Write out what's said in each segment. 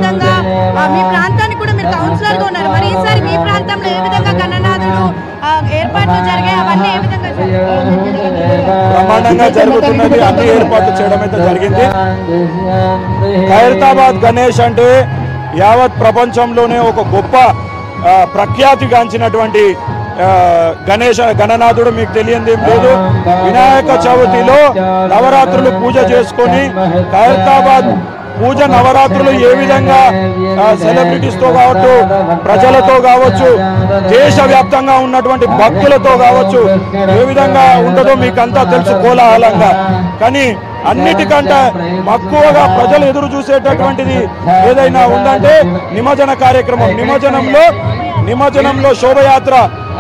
విధంగా ఆ, మీ ప్రాంతానికి కూడా మీరు కౌన్సిలర్ గా ఉన్నారు మరి ఈసారి మీ ప్రాంతంలో ఏ విధంగా గణనాథుడు ఆ, ఏర్పాట్లు జరిగాయి అవన్నీ ఏ విధంగా జరిగాయి? బ్రహ్మాండంగా జరుగుతున్నది అన్ని ఏర్పాట్లు చేయడం అయితే జరిగింది ఖైరతాబాద్ గణేష్ అంటే యావత్ ప్రపంచంలోనే ఒక గొప్ప ఆ, ప్రఖ్యాతిగాంచినటువంటి ఆ, గణేష గణనాథుడు మీకు తెలియంది ఏం లేదు వినాయక చవితిలో నవరాత్రులు పూజ చేసుకొని ఖైరతాబాద్ పూజ నవరాత్రులు ఏ విధంగా సెలబ్రిటీస్ తో కావచ్చు ప్రజలతో కావచ్చు దేశవ్యాప్తంగా ఉన్నటువంటి భక్తులతో కావచ్చు ఏ విధంగా ఉంటుందో మీకు అంతా తెలుసు కోలాహలంగా కానీ అన్నిటికంటే మక్కువగా ప్రజలు ఎదురు చూసేటటువంటిది ఏదైనా ఉందంటే నిమజ్జన కార్యక్రమం నిమజ్జనంలో నిమజ్జనంలో శోభయాత్ర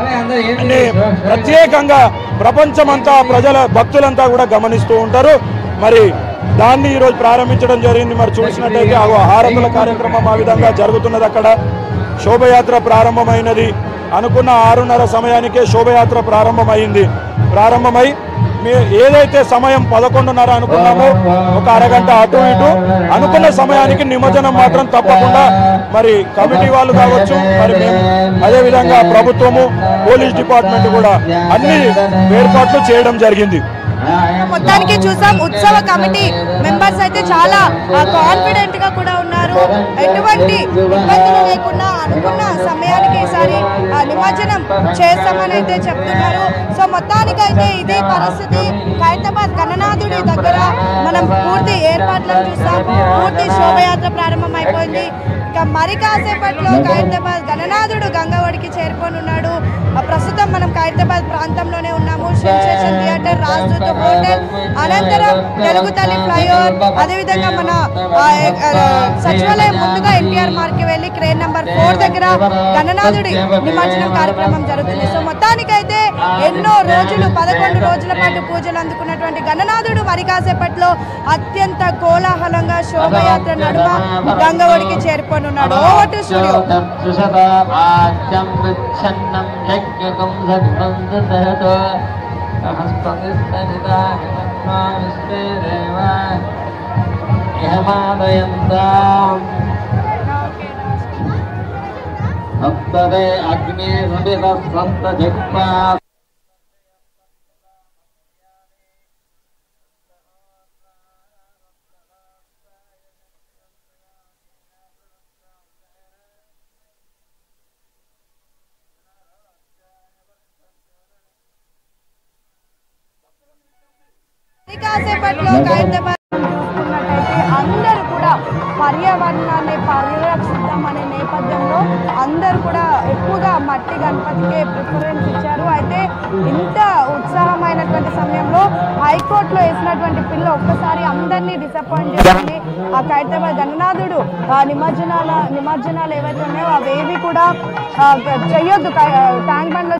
అని ప్రత్యేకంగా ప్రపంచమంతా ప్రజల భక్తులంతా కూడా గమనిస్తూ ఉంటారు మరి దాన్ని ఈరోజు ప్రారంభించడం జరిగింది మరి చూసినట్టయితే ఆ హారతుల కార్యక్రమం ఆ విధంగా జరుగుతున్నది అక్కడ శోభయాత్ర ప్రారంభమైనది అనుకున్న ఆరున్నర సమయానికే శోభయాత్ర ప్రారంభమైంది ప్రారంభమై మీ ఏదైతే సమయం పదకొండున్నర అనుకున్నామో ఒక అరగంట అటు ఇటు అనుకున్న సమయానికి నిమజ్జనం మాత్రం తప్పకుండా మరి కమిటీ వాళ్ళు కావచ్చు మరి మేము అదేవిధంగా ప్రభుత్వము పోలీస్ డిపార్ట్మెంట్ కూడా అన్ని ఏర్పాట్లు చేయడం జరిగింది మొత్తానికి చూసాం ఉత్సవ కమిటీ మెంబర్స్ అయితే చాలా కాన్ఫిడెంట్ గా కూడా ఉన్నారు ఎటువంటి ఇబ్బందులు లేకుండా అనుకున్న సమయానికి ఈసారి ఆ, నిమజ్జనం చేస్తామని అయితే చెప్తున్నారు సో మొత్తానికైతే ఇదే పరిస్థితి ఖైరతాబాద్ గణనాథుడి దగ్గర మనం పూర్తి ఏర్పాట్లను చూస్తాం పూర్తి శోభయాత్ర ప్రారంభం అయిపోయింది ఇక మరి కాసేపట్లో ఖైరతాబాద్ గణనాథుడు గంగవడికి చేరుకొని ఉన్నాడు ఆ, ప్రస్తుతం మనం ఖైరతాబాద్ ప్రాంతంలోనే ఉన్నాము సెన్సేషన్ థియేటర్ రాజ్దూత్ హోటల్ అనంతరం తెలుగు తల్లి ఫ్లైఓవర్ అదేవిధంగా మన ఆ, ఆ, సచివాలయం ముందుగా ఎన్టీఆర్ మార్క్ కి వెళ్ళి క్రేన్ నంబర్ ఫోర్ దగ్గర గణనాథుడి నిమజ్జనం కార్యక్రమం జరుగుతుంది సో మొత్తానికైతే ఎన్నో రోజులు పదకొండు రోజుల పాటు పూజలు అందుకున్నటువంటి గణనాథుడు మరి కాసేపట్లో అత్యంత కోలాహలంగా శోభయాత్ర నడుమ గంగవడికి చేరుకొని ఉన్నాడు ఓవర్ టు స్టూడియో చతుర్దశాభాజ్యం విచ్ఛన్నం యజ్ఞకం సర్వం దదతో విశ్వేదేవ యమాదయంతాం సప్తదే అగ్నే సుమిత సంత జగ్మా మరి కాసేపట్లో హైదరాబాద్ చూసుకున్నట్టయితే అందరూ కూడా పర్యావరణాన్ని పరిరక్షిద్దాం అనే నేపథ్యంలో అందరూ కూడా ఎక్కువగా మట్టి గణపతికే ప్రిఫరెన్స్ ఇచ్చారు అయితే ఇంత ఉత్సాహమైనటువంటి సమయంలో హైకోర్టులో వేసినటువంటి పిల్ల ఒక్కసారి అందరినీ డిసప్పాయింట్ చేసింది ఆ ఖైరతాబాద్ గణనాథుడు ఆ నిమజ్జనాల నిమజ్జనాలు ఏవైతే ఉన్నాయో అవేవి కూడా ఆ, చెయ్యొద్దు ట్యాంక్ బండ్